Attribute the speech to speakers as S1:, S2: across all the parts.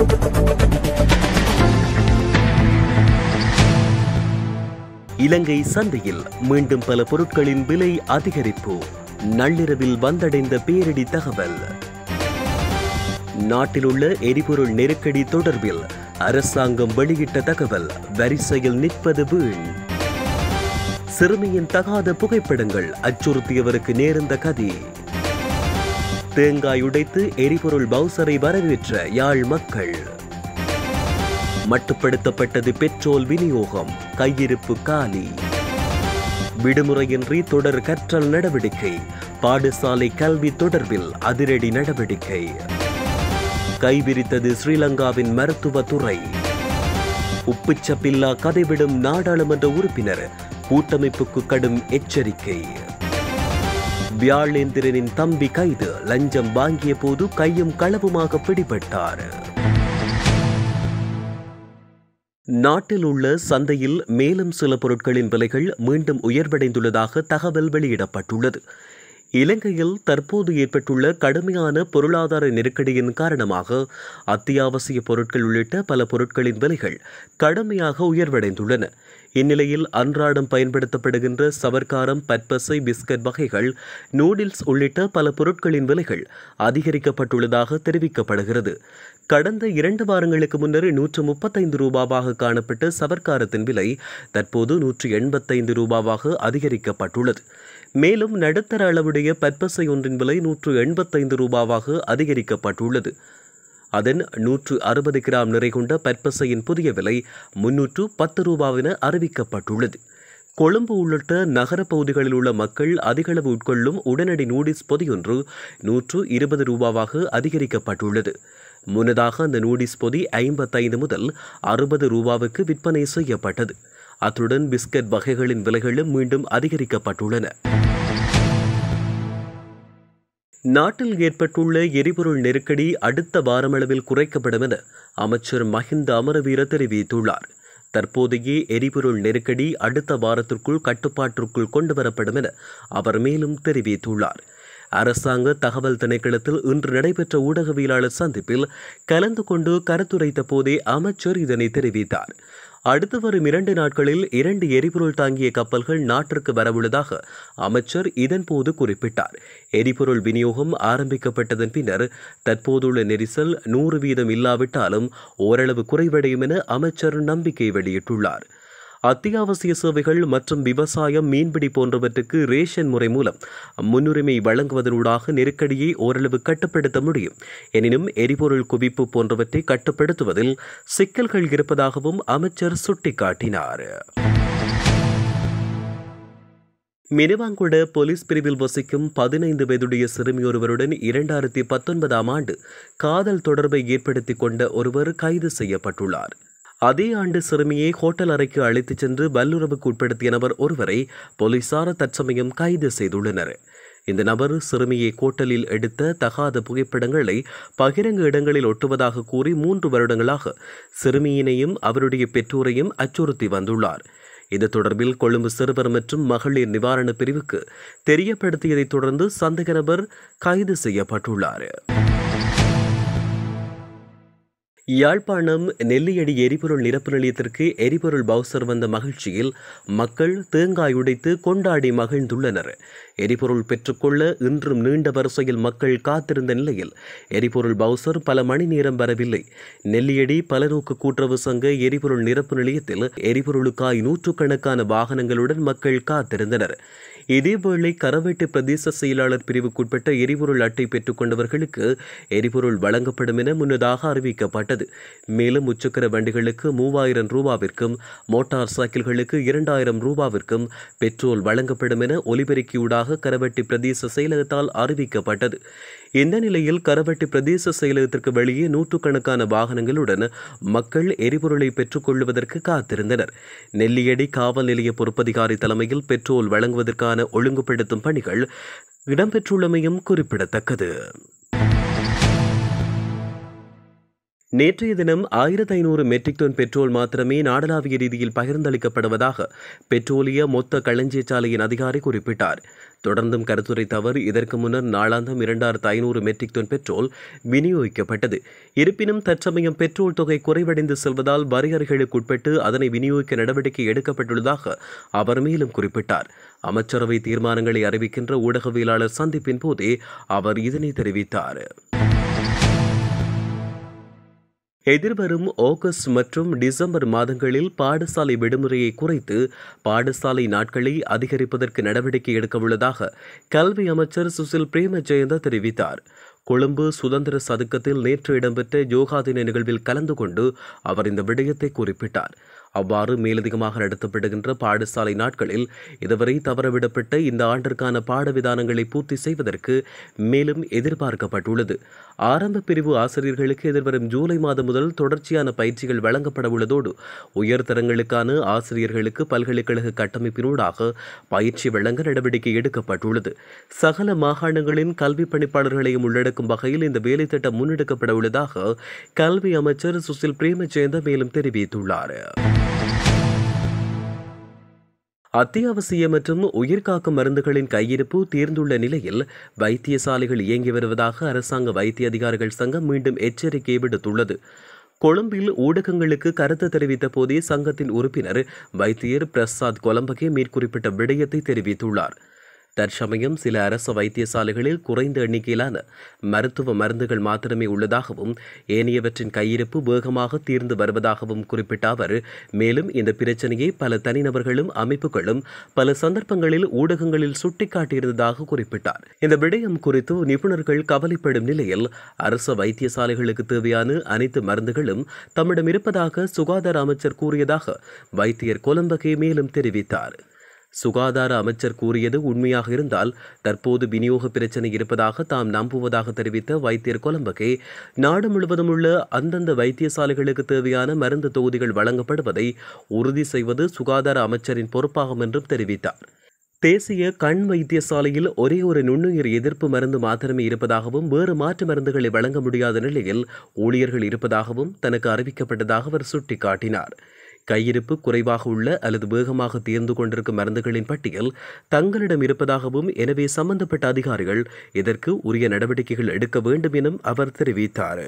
S1: இலங்கை சந்தையில் மீண்டும் பல பொருட்களின் விலை அதிகரிப்பு நள்ளிரவில் வந்தடைந்த பேரிடி தகவல் நாட்டிலுள்ள எரிபொருள் நெருக்கடி தொடர்பில் அரசாங்கம் வெளியிட்ட தகவல் வரிசையில் நிற்பது வீண் சிறுமியின் தகாத புகைப்படங்கள் அச்சுறுத்தியவருக்கு நேர்ந்த கதி தேங்காய் உடைத்து எரிபொருள் பவுசரை வரவேற்ற யாழ் மக்கள் மட்டுப்படுத்தப்பட்டது பெட்ரோல் விநியோகம் கையிருப்பு காலி விடுமுறையின்றி தொடர் கற்றல் நடவடிக்கை பாடசாலை கல்வி தொடர்பில் அதிரடி நடவடிக்கை கைவிரித்தது ஸ்ரீலங்காவின் மருத்துவத்துறை உப்புச்சப்பில்லா கதைவிடும் நாடாளுமன்ற உறுப்பினர் கூட்டமைப்புக்கு கடும் எச்சரிக்கை வியாழேந்திரனின் தம்பி கைது லஞ்சம் வாங்கிய போது கையும் களவுமாக பிடிபட்டார் நாட்டில் உள்ள சந்தையில் மேலும் சில பொருட்களின் விலைகள் மீண்டும் உயர்வடைந்துள்ளதாக தகவல் வெளியிடப்பட்டுள்ளது இலங்கையில் தற்போது ஏற்பட்டுள்ள கடுமையான பொருளாதார நெருக்கடியின் காரணமாக அத்தியாவசிய பொருட்கள் உள்ளிட்ட பல பொருட்களின் விலைகள் கடுமையாக உயர்வடைந்துள்ளன இந்நிலையில் அன்றாடம் பயன்படுத்தப்படுகின்ற சவர்க்காரம் பற்பசை பிஸ்கட் வகைகள் நூடில்ஸ் உள்ளிட்ட பல பொருட்களின் விலைகள் அதிகரிக்கப்பட்டுள்ளதாக தெரிவிக்கப்படுகிறது கடந்த இரண்டு வாரங்களுக்கு முன்னர் நூற்று முப்பத்தைந்து ரூபாவாக காணப்பட்ட சவர்க்காரத்தின் விலை தற்போது நூற்று எண்பத்தைந்து ரூபாவாக அதிகரிக்கப்பட்டுள்ளது மேலும் நடுத்தர அளவுடைய பற்பசை ஒன்றின் விலை நூற்று எண்பத்தைந்து ரூபாவாக அதிகரிக்கப்பட்டுள்ளது அதன் நூற்று அறுபது கிராம் நிறை கொண்ட பற்பசையின் புதிய விலை முன்னூற்று பத்து ரூபாவென அறிவிக்கப்பட்டுள்ளது கொழும்பு உள்ளிட்ட நகர பகுதிகளில் உள்ள மக்கள் அதிகளவு உட்கொள்ளும் உடனடி நூடில்ஸ் பொதியொன்று நூற்று இருபது ரூபாவாக அதிகரிக்கப்பட்டுள்ளது முன்னதாக அந்த நூடில்ஸ் பொதி ஐம்பத்தைந்து முதல் அறுபது ரூபாவுக்கு விற்பனை செய்யப்பட்டது அத்துடன் பிஸ்கட் வகைகளின் விலைகளும் மீண்டும் அதிகரிக்கப்பட்டுள்ளன நாட்டில் ஏற்பட்டுள்ள எரிபொருள் நெருக்கடி அடுத்த வாரமளவில் குறைக்கப்படும் என அமைச்சர் மஹிந்த அமரவீர தெரிவித்துள்ளார் தற்போதைய எரிபொருள் நெருக்கடி அடுத்த வாரத்திற்குள் கட்டுப்பாட்டிற்குள் கொண்டுவரப்படும் என அவர் மேலும் தெரிவித்துள்ளார் அரசாங்க தகவல் திணைக்களத்தில் இன்று நடைபெற்ற ஊடகவியலாளர் சந்திப்பில் கலந்து கொண்டு கருத்துரைத்த போதே அமைச்சர் இதனை தெரிவித்தார் அடுத்து வரும் இரண்டு நாட்களில் இரண்டு எரிபொருள் தாங்கிய கப்பல்கள் நாட்டிற்கு வரவுள்ளதாக அமைச்சர் இதன்போது குறிப்பிட்டார் எரிபொருள் விநியோகம் ஆரம்பிக்கப்பட்டதன் பின்னர் தற்போதுள்ள நெரிசல் நூறு வீதம் இல்லாவிட்டாலும் ஓரளவு குறைவடையும் என அமைச்சர் நம்பிக்கை வெளியிட்டுள்ளார் அத்தியாவசிய சேவைகள் மற்றும் விவசாயம் மீன்பிடி போன்றவற்றுக்கு ரேஷன் முறை மூலம் முன்னுரிமை வழங்குவதனூடாக நெருக்கடியை ஓரளவு கட்டுப்படுத்த முடியும் எனினும் எரிபொருள் குவிப்பு போன்றவற்றை கட்டுப்படுத்துவதில் சிக்கல்கள் இருப்பதாகவும் அமைச்சர் சுட்டிக்காட்டினார் மினுவாங்குட போலீஸ் பிரிவில் வசிக்கும் பதினைந்து வயதுடைய சிறுமியொருவருடன் இரண்டாயிரத்தி பத்தொன்பதாம் ஆண்டு காதல் தொடர்பை ஏற்படுத்திக் கொண்ட ஒருவர் கைது செய்யப்பட்டுள்ளார் அதே ஆண்டு சிறுமியை ஹோட்டல் அறைக்கு அழைத்துச் சென்று வல்லுறவுக்கு உட்படுத்திய நபர் ஒருவரை போலீசார் தற்சமயம் கைது செய்துள்ளனர் இந்த நபர் சிறுமியை கோட்டலில் எடுத்த தகாத புகைப்படங்களை பகிரங்க இடங்களில் ஒட்டுவதாக கூறி மூன்று வருடங்களாக சிறுமியினையும் அவருடைய பெற்றோரையும் அச்சுறுத்தி வந்துள்ளார் இது தொடர்பில் கொழும்பு சிறுவர் மற்றும் மகளிர் நிவாரண பிரிவுக்கு தெரியப்படுத்தியதைத் தொடர்ந்து சந்தேக நபர் கைது செய்யப்பட்டுள்ளார் யாழ்ப்பாணம் நெல்லியடி எரிபொருள் நிரப்பு நிலையத்திற்கு எரிபொருள் பவுசர் வந்த மகிழ்ச்சியில் மக்கள் தேங்காய் உடைத்து கொண்டாடி மகிழ்ந்துள்ளனர் எரிபொருள் பெற்றுக்கொள்ள இன்றும் நீண்ட வரிசையில் மக்கள் காத்திருந்த நிலையில் எரிபொருள் பவுசர் பல மணி நேரம் வரவில்லை நெல்லியடி பலநோக்கு கூட்டுறவு சங்க எரிபொருள் நிரப்பு நிலையத்தில் எரிபொருளுக்காய் நூற்றுக்கணக்கான வாகனங்களுடன் மக்கள் காத்திருந்தனர் இதேவேளை கரவேட்டு பிரதேச செயலாளர் பிரிவுக்குட்பட்ட எரிபொருள் அட்டை பெற்றுக் கொண்டவர்களுக்கு எரிபொருள் வழங்கப்படும் என முன்னதாக அறிவிக்கப்பட்டது மேலும் முச்சக்கர வண்டிகளுக்கு மூவாயிரம் ரூபாவிற்கும் மோட்டார் சைக்கிள்களுக்கு இரண்டாயிரம் ரூபாவிற்கும் பெட்ரோல் வழங்கப்படும் என ஒலிபெருக்கியூடாக கரவட்டி பிரதேச செயலகத்தால் அறிவிக்கப்பட்டது இந்த நிலையில் கரவட்டி பிரதேச செயலகத்திற்கு வெளியே நூற்றுக்கணக்கான வாகனங்களுடன் மக்கள் எரிபொருளை பெற்றுக் கொள்வதற்கு காத்திருந்தனர் நெல்லியடி காவல் நிலைய பொறுப்பதிகாரி தலைமையில் பெட்ரோல் வழங்குவதற்கான ஒழுங்குபடுத்தும் பணிகள் இடம்பெற்றுள்ளமையும் குறிப்பிடத்தக்கது நேற்றைய தினம் ஆயிரத்தி ஐநூறு மெட்ரிக் டன் பெட்ரோல் மாத்திரமே நாடளாவிய ரீதியில் பகிர்ந்தளிக்கப்படுவதாக பெட்ரோலிய மொத்த களஞ்சியசாலையின் அதிகாரி குறிப்பிட்டார் தொடர்ந்தும் கருத்துரைத்த அவர் இதற்கு முன்னர் நாளாந்தம் இரண்டாயிரத்து ஐநூறு மெட்ரிக் டன் பெட்ரோல் விநியோகிக்கப்பட்டது இருப்பினும் தற்சமயம் பெட்ரோல் தொகை குறைவடைந்து செல்வதால் வரையறைகளுக்குட்பட்டு அதனை விநியோகிக்க நடவடிக்கை எடுக்கப்பட்டுள்ளதாக அவர் மேலும் குறிப்பிட்டார் அமைச்சரவை தீர்மானங்களை அறிவிக்கின்ற ஊடகவியலாளர் சந்திப்பின் போதே அவர் இதனை தெரிவித்தார் எதிர்வரும் ஆகஸ்ட் மற்றும் டிசம்பர் மாதங்களில் பாடசாலை விடுமுறையை குறைத்து பாடசாலை நாட்களை அதிகரிப்பதற்கு நடவடிக்கை எடுக்க உள்ளதாக கல்வி அமைச்சர் சுசில் பிரேம ஜெயந்த தெரிவித்தார் கொழும்பு சுதந்திர சதுக்கத்தில் நேற்று இடம்பெற்ற யோகா தின நிகழ்வில் கலந்து கொண்டு அவர் இந்த விடயத்தை குறிப்பிட்டார் அவ்வாறு மேலதிகமாக நடத்தப்படுகின்ற பாடசாலை நாட்களில் இதுவரை தவறவிடப்பட்ட இந்த ஆண்டிற்கான பாட விதானங்களை பூர்த்தி செய்வதற்கு மேலும் எதிர்பார்க்கப்பட்டுள்ளது ஆரம்ப பிரிவு ஆசிரியர்களுக்கு எதிர்வரும் ஜூலை மாதம் முதல் தொடர்ச்சியான பயிற்சிகள் வழங்கப்பட உள்ளதோடு உயர்தரங்களுக்கான ஆசிரியர்களுக்கு பல்கலைக்கழக கட்டமைப்பினூடாக பயிற்சி வழங்க நடவடிக்கை எடுக்கப்பட்டுள்ளது சகல மாகாணங்களின் கல்வி பணிப்பாளர்களையும் உள்ளடக்கும் வகையில் இந்த வேலை திட்டம் முன்னெடுக்கப்பட உள்ளதாக கல்வி அமைச்சர் சுசில் பிரேமஜெயந்த மேலும் தெரிவித்துள்ளார் அத்தியாவசிய மற்றும் உயிர்காக்கும் மருந்துகளின் கையிருப்பு தீர்ந்துள்ள நிலையில் வைத்தியசாலைகள் இயங்கி வருவதாக அரசாங்க வைத்திய அதிகாரிகள் சங்கம் மீண்டும் எச்சரிக்கை விடுத்துள்ளது கொழும்பில் ஊடகங்களுக்கு கருத்து தெரிவித்த போதே சங்கத்தின் உறுப்பினர் வைத்தியர் பிரசாத் கொலம்பகே மேற்குறிப்பிட்ட விடயத்தை தெரிவித்துள்ளார் தற்சமயம் சில அரசு வைத்தியசாலைகளில் குறைந்த எண்ணிக்கையிலான மருத்துவ மருந்துகள் மாத்திரமே உள்ளதாகவும் ஏனையவற்றின் கையிருப்பு வேகமாக தீர்ந்து வருவதாகவும் குறிப்பிட்ட அவர் மேலும் இந்த பிரச்சனையை பல தனிநபர்களும் அமைப்புகளும் பல சந்தர்ப்பங்களில் ஊடகங்களில் சுட்டிக்காட்டியிருந்ததாக குறிப்பிட்டார் இந்த விடயம் குறித்து நிபுணர்கள் கவலைப்படும் நிலையில் அரசு வைத்தியசாலைகளுக்கு தேவையான அனைத்து மருந்துகளும் தம்மிடம் இருப்பதாக சுகாதார அமைச்சர் கூறியதாக வைத்தியர் கொலம்பகே மேலும் தெரிவித்தார் சுகாதார அமைச்சர் கூறியது உண்மையாக இருந்தால் தற்போது விநியோக பிரச்சனை இருப்பதாக தாம் நம்புவதாக தெரிவித்த வைத்தியர் கொலம்பகே நாடு முழுவதும் உள்ள அந்தந்த வைத்தியசாலைகளுக்கு தேவையான மருந்து தொகுதிகள் வழங்கப்படுவதை உறுதி செய்வது சுகாதார அமைச்சரின் பொறுப்பாகும் என்றும் தெரிவித்தார் தேசிய கண் வைத்தியசாலையில் ஒரே ஒரு நுண்ணுயிர் எதிர்ப்பு மருந்து மாத்திரமே இருப்பதாகவும் வேறு மாற்று மருந்துகளை வழங்க முடியாத நிலையில் ஊழியர்கள் இருப்பதாகவும் தனக்கு அறிவிக்கப்பட்டதாக அவர் சுட்டிக்காட்டினார் கையிருப்பு குறைவாக உள்ள அல்லது வேகமாக தீர்ந்து கொண்டிருக்கும் மருந்துகளின் பட்டியல் தங்களிடம் இருப்பதாகவும் எனவே சம்பந்தப்பட்ட அதிகாரிகள் இதற்கு உரிய நடவடிக்கைகள் எடுக்க வேண்டும் எனும் அவர் தெரிவித்தார்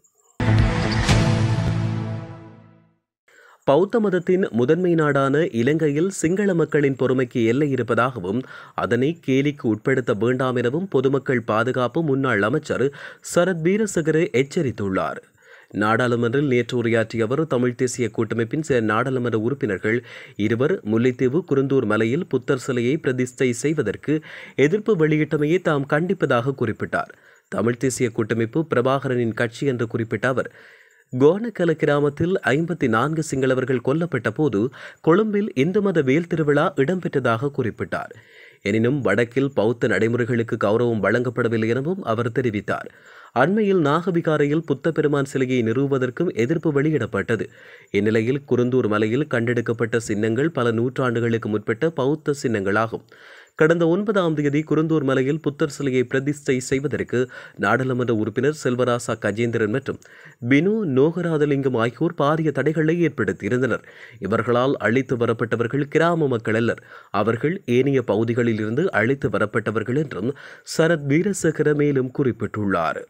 S1: பௌத்த மதத்தின் முதன்மை நாடான இலங்கையில் சிங்கள மக்களின் பொறுமைக்கு எல்லை இருப்பதாகவும் அதனை கேலிக்கு உட்படுத்த வேண்டாம் எனவும் பொதுமக்கள் பாதுகாப்பு முன்னாள் அமைச்சர் சரத் வீரசகர எச்சரித்துள்ளார் நாடாளுமன்றில் நேற்று உரையாற்றிய அவர் தமிழ் தேசிய கூட்டமைப்பின் சில நாடாளுமன்ற உறுப்பினர்கள் இருவர் முல்லைத்தீவு குருந்தூர் மலையில் புத்தர் சிலையை பிரதிஷ்டை செய்வதற்கு எதிர்ப்பு வெளியிட்டமையை தாம் கண்டிப்பதாக குறிப்பிட்டார் தமிழ் தேசிய கூட்டமைப்பு பிரபாகரனின் கட்சி என்று குறிப்பிட்ட அவர் கோனக்கல கிராமத்தில் ஐம்பத்தி நான்கு சிங்களவர்கள் கொல்லப்பட்ட போது கொழும்பில் இந்து மத வேல் திருவிழா இடம்பெற்றதாக குறிப்பிட்டார் எனினும் வடக்கில் பௌத்த நடைமுறைகளுக்கு கௌரவம் வழங்கப்படவில்லை எனவும் அவர் தெரிவித்தார் அண்மையில் நாகவிகாரையில் புத்த பெருமான் சிலையை நிறுவுவதற்கும் எதிர்ப்பு வெளியிடப்பட்டது இந்நிலையில் குருந்தூர் மலையில் கண்டெடுக்கப்பட்ட சின்னங்கள் பல நூற்றாண்டுகளுக்கு முற்பட்ட பௌத்த சின்னங்களாகும் கடந்த ஒன்பதாம் தேதி குருந்தூர் மலையில் புத்தர் சிலையை பிரதிஷ்டை செய்வதற்கு நாடாளுமன்ற உறுப்பினர் செல்வராசா கஜேந்திரன் மற்றும் பினு நோகராதலிங்கம் ஆகியோர் பாரிய தடைகளை ஏற்படுத்தியிருந்தனர் இவர்களால் அழைத்து வரப்பட்டவர்கள் கிராம மக்கள் அல்லர் அவர்கள் ஏனைய பகுதிகளில் இருந்து அழைத்து வரப்பட்டவர்கள் என்றும் சரத் வீரசேகர மேலும் குறிப்பிட்டுள்ளார்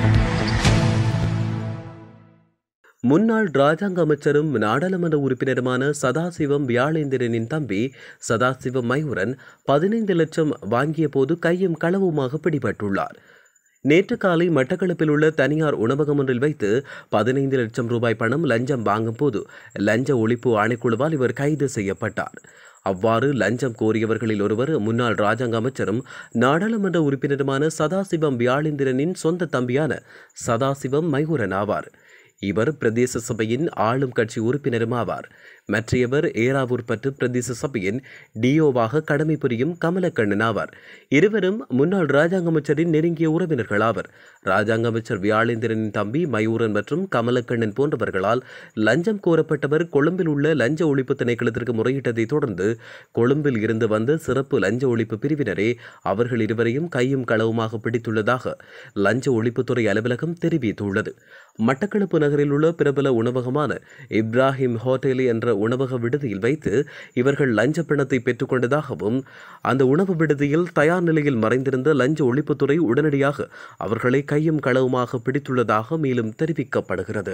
S1: முன்னாள் ராஜாங்க அமைச்சரும் நாடாளுமன்ற உறுப்பினருமான சதாசிவம் வியாழேந்திரனின் தம்பி சதாசிவம் மயூரன் பதினைந்து லட்சம் வாங்கிய போது கையும் களவுமாக பிடிபட்டுள்ளார் நேற்று காலை மட்டக்களப்பில் உள்ள தனியார் உணவகம் ஒன்றில் வைத்து பதினைந்து லட்சம் ரூபாய் பணம் லஞ்சம் வாங்கும் போது லஞ்ச ஒழிப்பு ஆணைக்குழுவால் இவர் கைது செய்யப்பட்டார் அவ்வாறு லஞ்சம் கோரியவர்களில் ஒருவர் முன்னாள் ராஜாங்க அமைச்சரும் நாடாளுமன்ற உறுப்பினருமான சதாசிவம் வியாழேந்திரனின் சொந்த தம்பியான சதாசிவம் மைகுரன் ஆவார் இவர் பிரதேச சபையின் ஆளும் கட்சி உறுப்பினரும் ஆவார் மற்றையவர் ஏராவூர் பற்று பிரதேச சபையின் டிஓவாக கடமை புரியும் கமலக்கண்ணன் ஆவார் இருவரும் முன்னாள் ராஜாங்க அமைச்சரின் நெருங்கிய உறவினர்கள் ஆவர் ராஜாங்க அமைச்சர் வியாழேந்திரனின் தம்பி மயூரன் மற்றும் கமலக்கண்ணன் போன்றவர்களால் லஞ்சம் கோரப்பட்டவர் கொழும்பில் உள்ள லஞ்ச ஒழிப்பு திணைக்களத்திற்கு முறையிட்டதை தொடர்ந்து கொழும்பில் இருந்து வந்த சிறப்பு லஞ்ச ஒழிப்பு பிரிவினரே அவர்கள் இருவரையும் கையும் களவுமாக பிடித்துள்ளதாக லஞ்ச ஒழிப்புத்துறை அலுவலகம் தெரிவித்துள்ளது மட்டக்களப்பு நகரில் உள்ள பிரபல உணவகமான இப்ராஹிம் ஹோட்டல் என்ற உணவக விடுதியில் வைத்து இவர்கள் லஞ்ச பணத்தை பெற்றுக்கொண்டதாகவும் அந்த உணவு விடுதியில் தயார் நிலையில் மறைந்திருந்த லஞ்ச ஒழிப்புத்துறை உடனடியாக அவர்களை கையும் களவுமாக பிடித்துள்ளதாக மேலும் தெரிவிக்கப்படுகிறது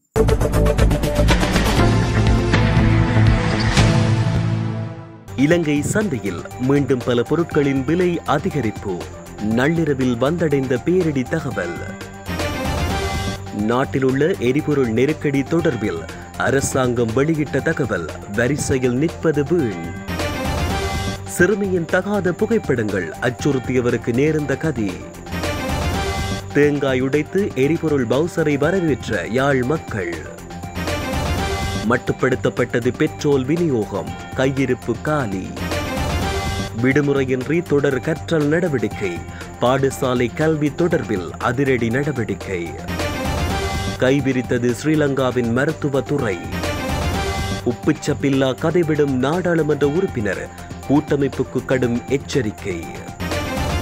S1: இலங்கை சந்தையில் மீண்டும் பல பொருட்களின் விலை அதிகரிப்பு நள்ளிரவில் வந்தடைந்த பேரிடி தகவல் நாட்டில் உள்ள எரிபொருள் நெருக்கடி தொடர்பில் அரசாங்கம் வெளியிட்ட தகவல் வரிசையில் நிற்பது வீண் சிறுமியின் தகாத புகைப்படங்கள் அச்சுறுத்தியவருக்கு நேர்ந்த கதி தேங்காய் உடைத்து எரிபொருள் பவுசரை வரவேற்ற யாழ் மக்கள் மட்டுப்படுத்தப்பட்டது பெட்ரோல் விநியோகம் கையிருப்பு காலி விடுமுறையின்றி தொடர் கற்றல் நடவடிக்கை பாடசாலை கல்வி தொடர்பில் அதிரடி நடவடிக்கை கைவிரித்தது ஸ்ரீலங்காவின் மருத்துவத்துறை உப்புச்சப்பில்லா கதைவிடும் நாடாளுமன்ற உறுப்பினர் கூட்டமைப்புக்கு கடும் எச்சரிக்கை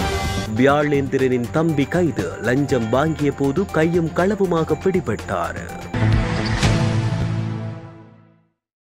S1: வியாழேந்திரனின் தம்பி கைது லஞ்சம் வாங்கிய போது கையும் களவுமாக பிடிபட்டார்